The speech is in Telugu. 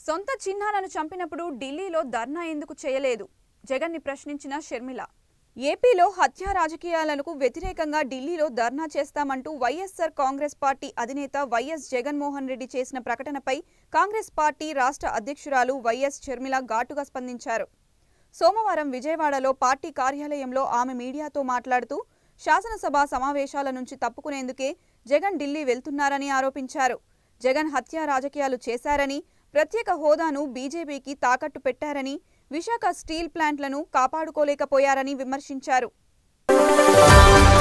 సొంత చిన్నాలను చంపినప్పుడు ఢిల్లీలో ధర్నా ఎందుకు చేయలేదు జగన్ని ప్రశ్నించిన షర్మిల ఏపీలో హత్యా రాజకీయాలకు వ్యతిరేకంగా ఢిల్లీలో ధర్నా చేస్తామంటూ వైఎస్సార్ కాంగ్రెస్ పార్టీ అధినేత వైఎస్ జగన్మోహన్ రెడ్డి చేసిన ప్రకటనపై కాంగ్రెస్ పార్టీ రాష్ట్ర అధ్యక్షురాలు వైఎస్ షర్మిల ఘాటుగా స్పందించారు సోమవారం విజయవాడలో పార్టీ కార్యాలయంలో ఆమె మీడియాతో మాట్లాడుతూ శాసనసభ సమావేశాల నుంచి తప్పుకునేందుకే జగన్ ఢిల్లీ వెళ్తున్నారని ఆరోపించారు జగన్ హత్యా రాజకీయాలు చేశారని ప్రత్యేక హోదాను బీజేపీకి తాకట్టు పెట్టారని విశాఖ స్టీల్ ప్లాంట్లను కాపాడుకోలేకపోయారని విమర్శించారు